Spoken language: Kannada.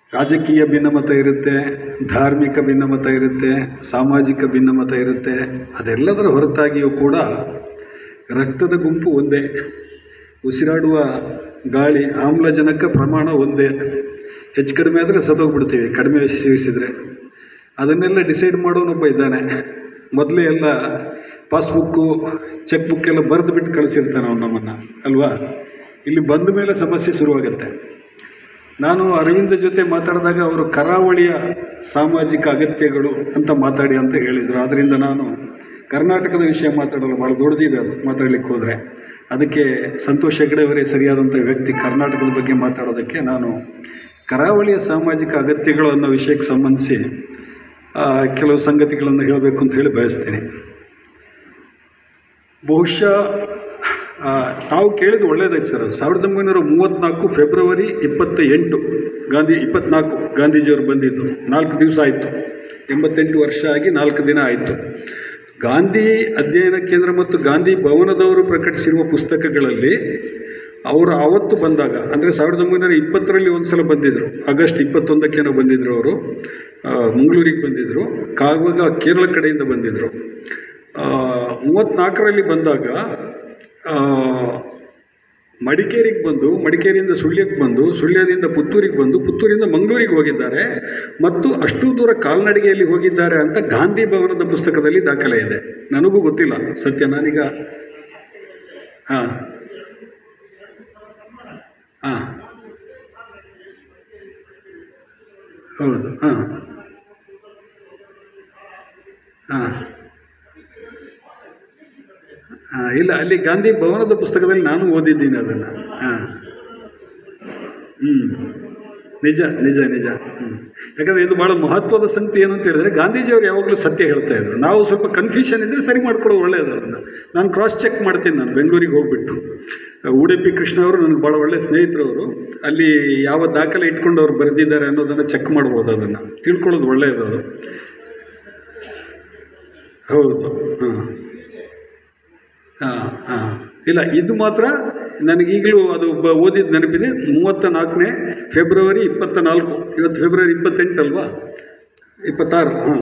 ರಾಜಕೀಯ ಭಿನ್ನಮತ ಇರುತ್ತೆ ಧಾರ್ಮಿಕ ಭಿನ್ನಮತ ಇರುತ್ತೆ ಸಾಮಾಜಿಕ ಭಿನ್ನಮತ ಇರುತ್ತೆ ಅದೆಲ್ಲದರ ಹೊರತಾಗಿಯೂ ಕೂಡ ರಕ್ತದ ಗುಂಪು ಒಂದೇ ಉಸಿರಾಡುವ ಗಾಳಿ ಆಮ್ಲಜನಕ ಪ್ರಮಾಣ ಒಂದೇ ಹೆಚ್ಚು ಕಡಿಮೆ ಆದರೆ ಸತ್ತೋಗ್ಬಿಡ್ತೀವಿ ಕಡಿಮೆ ಸೇವಿಸಿದರೆ ಅದನ್ನೆಲ್ಲ ಡಿಸೈಡ್ ಮಾಡೋನೊಬ್ಬ ಇದ್ದಾನೆ ಮೊದಲೇ ಎಲ್ಲ ಪಾಸ್ಬುಕ್ಕು ಚೆಕ್ ಬುಕ್ ಎಲ್ಲ ಬರೆದು ಬಿಟ್ಟು ಕಳಿಸಿರ್ತಾನೆ ಅವನು ನಮ್ಮನ್ನು ಅಲ್ವಾ ಇಲ್ಲಿ ಬಂದ ಮೇಲೆ ಸಮಸ್ಯೆ ಶುರುವಾಗುತ್ತೆ ನಾನು ಅರವಿಂದ ಜೊತೆ ಮಾತಾಡಿದಾಗ ಅವರು ಕರಾವಳಿಯ ಸಾಮಾಜಿಕ ಅಗತ್ಯಗಳು ಅಂತ ಮಾತಾಡಿ ಅಂತ ಹೇಳಿದರು ಆದ್ದರಿಂದ ನಾನು ಕರ್ನಾಟಕದ ವಿಷಯ ಮಾತಾಡಲು ಭಾಳ ದೊಡ್ಡದಿದೆ ಅದು ಮಾತಾಡಲಿಕ್ಕೆ ಹೋದರೆ ಅದಕ್ಕೆ ಸಂತೋಷ್ ಹೆಗಡೆ ಅವರೇ ಸರಿಯಾದಂಥ ವ್ಯಕ್ತಿ ಕರ್ನಾಟಕದ ಬಗ್ಗೆ ಮಾತಾಡೋದಕ್ಕೆ ನಾನು ಕರಾವಳಿಯ ಸಾಮಾಜಿಕ ಅಗತ್ಯಗಳು ಅನ್ನೋ ವಿಷಯಕ್ಕೆ ಸಂಬಂಧಿಸಿ ಆ, ಕೆಲವು ಸಂಗತಿಗಳನ್ನು ಹೇಳಬೇಕು ಅಂತ ಹೇಳಿ ಬಯಸ್ತೀನಿ ಬಹುಶಃ ಆ, ತಾವು ಕೇಳಿದ್ದು ಒಳ್ಳೆಯದಾಯ್ತು ಸರ್ ಅದು ಸಾವಿರದ ಒಂಬೈನೂರ ಮೂವತ್ತ್ನಾಲ್ಕು ಫೆಬ್ರವರಿ ಇಪ್ಪತ್ತ ಎಂಟು ಗಾಂಧಿ ಇಪ್ಪತ್ನಾಲ್ಕು ಗಾಂಧೀಜಿಯವರು ಬಂದಿದ್ದು ನಾಲ್ಕು ದಿವಸ ಆಯಿತು ಎಂಬತ್ತೆಂಟು ವರ್ಷ ಆಗಿ ನಾಲ್ಕು ದಿನ ಆಯಿತು ಗಾಂಧಿ ಅಧ್ಯಯನ ಕೇಂದ್ರ ಮತ್ತು ಗಾಂಧಿ ಭವನದವರು ಪ್ರಕಟಿಸಿರುವ ಪುಸ್ತಕಗಳಲ್ಲಿ ಅವರು ಆವತ್ತು ಬಂದಾಗ ಅಂದರೆ ಸಾವಿರದ ಒಂಬೈನೂರ ಇಪ್ಪತ್ತರಲ್ಲಿ ಒಂದು ಸಲ ಬಂದಿದ್ದರು ಆಗಸ್ಟ್ ಇಪ್ಪತ್ತೊಂದಕ್ಕೇನೋ ಬಂದಿದ್ದರು ಅವರು ಆ, ಮಂಗಳೂರಿಗೆ ಬಂದಿದ್ದರು ಕಾವಾಗ ಕೇರಳ ಕಡೆಯಿಂದ ಬಂದಿದ್ದರು ಮೂವತ್ತ್ನಾಲ್ಕರಲ್ಲಿ ಬಂದಾಗ ಆ, ಮಡಿಕೇರಿಗೆ ಬಂದು ಮಡಿಕೇರಿಯಿಂದ ಸುಳ್ಯಕ್ಕೆ ಬಂದು ಸುಳ್ಯದಿಂದ ಪುತ್ತೂರಿಗೆ ಬಂದು ಪುತ್ತೂರಿಂದ ಮಂಗಳೂರಿಗೆ ಹೋಗಿದ್ದಾರೆ ಮತ್ತು ಅಷ್ಟು ದೂರ ಕಾಲ್ನಡಿಗೆಯಲ್ಲಿ ಹೋಗಿದ್ದಾರೆ ಅಂತ ಗಾಂಧಿ ಭವನದ ಪುಸ್ತಕದಲ್ಲಿ ದಾಖಲೆ ಇದೆ ನನಗೂ ಗೊತ್ತಿಲ್ಲ ಸತ್ಯ ನಾನೀಗ ಹಾಂ ಹಾಂ ಹೌದು ಹಾಂ ಹಾಂ ಹಾಂ ಇಲ್ಲ ಅಲ್ಲಿ ಗಾಂಧಿ ಭವನದ ಪುಸ್ತಕದಲ್ಲಿ ನಾನು ಓದಿದ್ದೀನಿ ಅದನ್ನು ಹಾಂ ಹ್ಞೂ ನಿಜ ನಿಜ ನಿಜ ಹ್ಞೂ ಯಾಕಂದರೆ ಇದು ಭಾಳ ಮಹತ್ವದ ಸಂಗತಿ ಏನು ಅಂತ ಹೇಳಿದ್ರೆ ಗಾಂಧೀಜಿಯವರು ಯಾವಾಗಲೂ ಸತ್ಯ ಹೇಳ್ತಾ ಇದ್ರು ನಾವು ಸ್ವಲ್ಪ ಕನ್ಫ್ಯೂಷನ್ ಇದ್ದರೆ ಸರಿ ಮಾಡ್ಕೊಳ್ಳೋದು ಒಳ್ಳೆಯದು ಅದನ್ನು ನಾನು ಕ್ರಾಸ್ ಚೆಕ್ ಮಾಡ್ತೀನಿ ನಾನು ಬೆಂಗಳೂರಿಗೆ ಹೋಗ್ಬಿಟ್ಟು ಉಡುಪಿ ಕೃಷ್ಣ ಅವರು ನನಗೆ ಭಾಳ ಒಳ್ಳೆಯ ಸ್ನೇಹಿತರು ಅವರು ಅಲ್ಲಿ ಯಾವ ದಾಖಲೆ ಇಟ್ಕೊಂಡು ಅವ್ರು ಬರೆದಿದ್ದಾರೆ ಅನ್ನೋದನ್ನು ಚೆಕ್ ಮಾಡ್ಬೋದು ಅದನ್ನು ತಿಳ್ಕೊಳ್ಳೋದು ಒಳ್ಳೆಯದು ಅದು ಹೌದು ಹಾಂ ಹಾಂ ಹಾಂ ಇಲ್ಲ ಇದು ಮಾತ್ರ ನನಗೀಗಲೂ ಅದು ಬ ಓದಿದ ನೆನಪಿದೆ ಮೂವತ್ತ ನಾಲ್ಕನೇ ಫೆಬ್ರವರಿ ಇಪ್ಪತ್ತ ನಾಲ್ಕು ಇವತ್ತು ಫೆಬ್ರವರಿ ಇಪ್ಪತ್ತೆಂಟಲ್ವಾ ಇಪ್ಪತ್ತಾರು ಹಾಂ